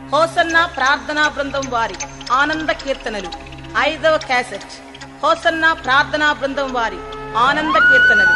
hosanna ప్రార్థనా బృందం వారి ఆనంద కీర్తనలు ఐదవ క్యాసెట్ హోసన్న ప్రార్థనా బృందం వారి ఆనంద కీర్తనలు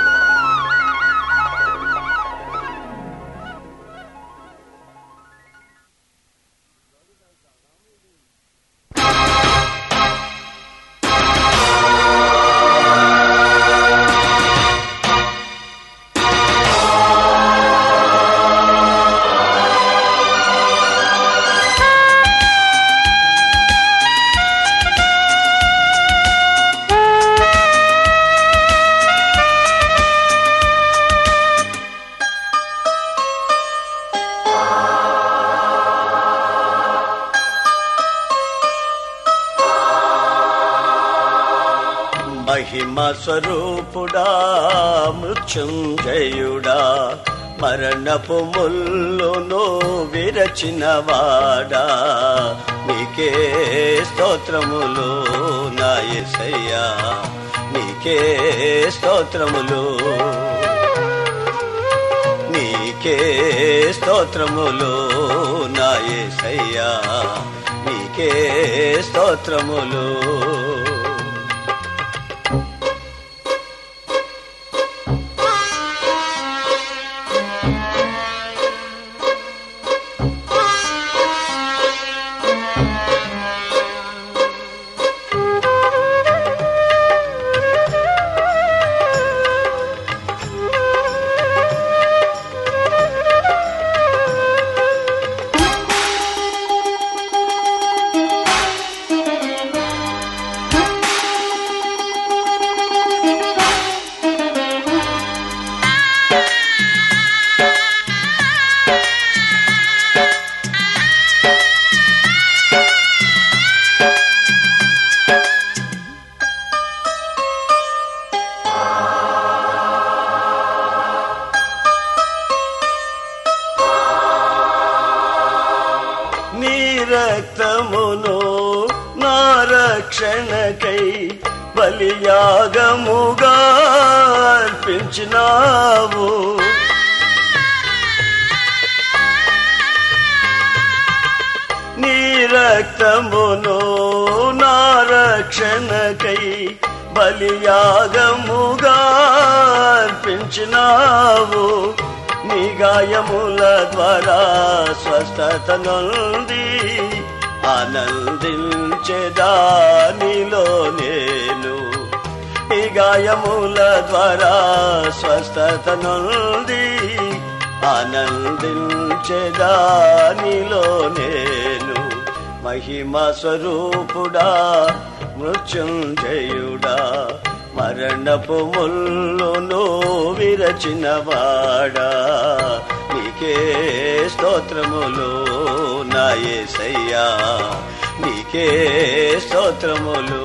మహిమ స్వరూపుడా మృత్యుంజయుడా మరణపు ముల్లును విరచినవాడా నీకే స్తోత్రములు నా యేసయ్యా నీకే స్తోత్రములు నీకే స్తోత్రములు నా యేసయ్యా నీకే స్తోత్రములు నీ రక్తమును నా రక్షణకై బలియాగముగా అర్పించినావు నీ రక్తమును నా రక్షణకై బలియాగముగా అర్పించినావు నీ గాయముల ద్వారా స్వస్థత నొంది ఆనందించేదానిలో నేను ఈ గాయముల ద్వారా స్వస్థత నొంది ఆనందించేదానిలో నేను మహిమ స్వరూపుడా మృత్యుంజయుడా మరణపు ముల్లును విరచినవాడా నీకే స్తోత్రములు నా యేసయ్యా నీకే స్తోత్రములు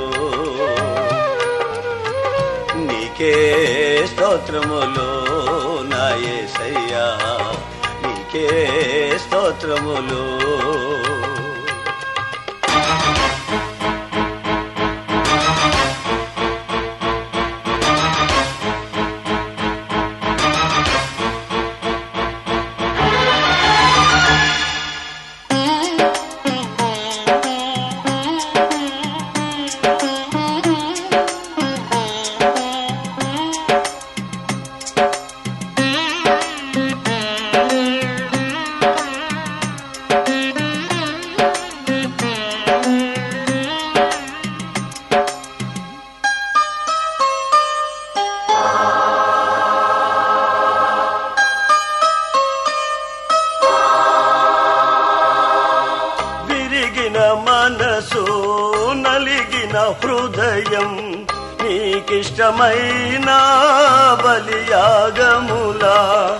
నీకే స్తోత్రములు నా యేసయ్యా నీకే స్తోత్రములు విరిగిన మనసు నలిగిన హృదయం నీకిష్టమైన బలియాగములా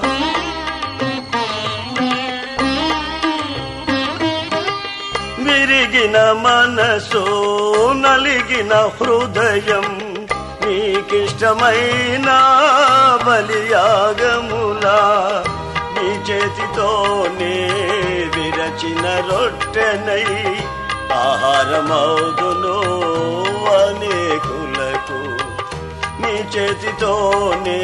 విరిగిన మనసు నలిగిన హృదయం నీకిష్టమైన బలియాగములా నీ చేతితోనే విరచిన రొట్టెనై ఆహారమౌదును అనేకులకు నీ చేతితోనే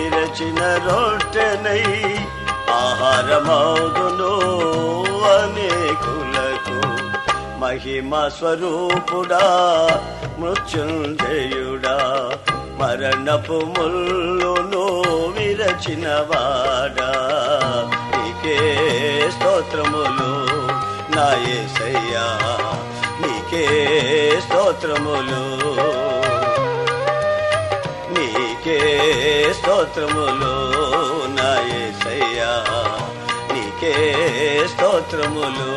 విరచిన రొట్టెనై ఆహారమౌదును అనే మహిమ స్వరూపుడా మృత్యుంజయుడా మరణపు ముల్లును విరచిన వాడా నీకే స్తోత్రములు నా యేసయ్యా నీకే స్తోత్రములు నీకే స్తోత్రములు నా యేసయ్యా నీకే స్తోత్రములు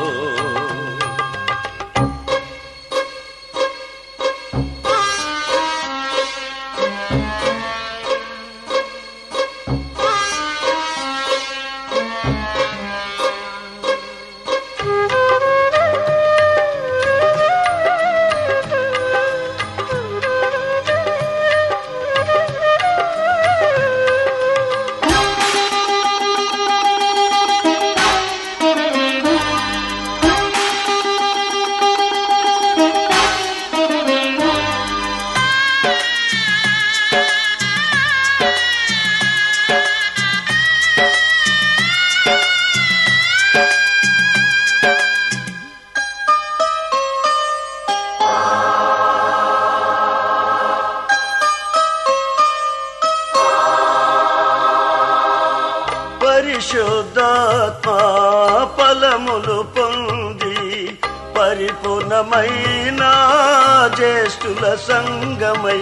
పరిశుద్ధాత్మ ఫలములు పొంది పరిపూర్ణమైన జ్యేష్ఠుల సంగమై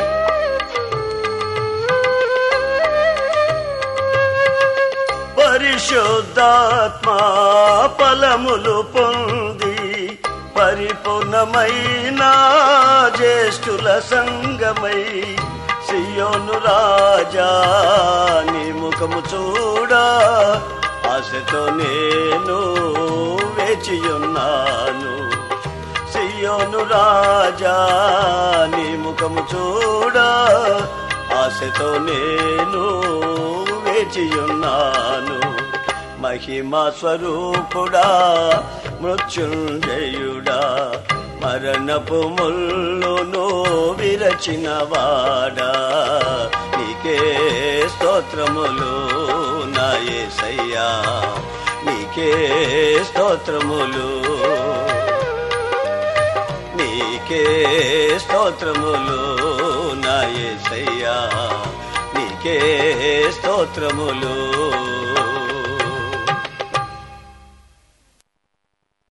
పరిశుద్ధాత్మ ఫలములు పొంది పరిపూర్ణమైన జ్యేష్ఠుల సంగమై సియోను రాజా నీ ముఖము చూడా ఆశతో నేను వేచియున్నాను సియోను రాజా నీ ముఖము చూడా ఆశతో నేను వేచియున్నాను మహిమ స్వరూపుడా మృత్యుంజయుడా మరణపు ముల్లును విరచిన వాడా నీకే స్తోత్రములు నా యేసయ్యా నీకే స్తోత్రములు నీకే స్తోత్రములు నా యేసయ్యా నీకే స్తోత్రములు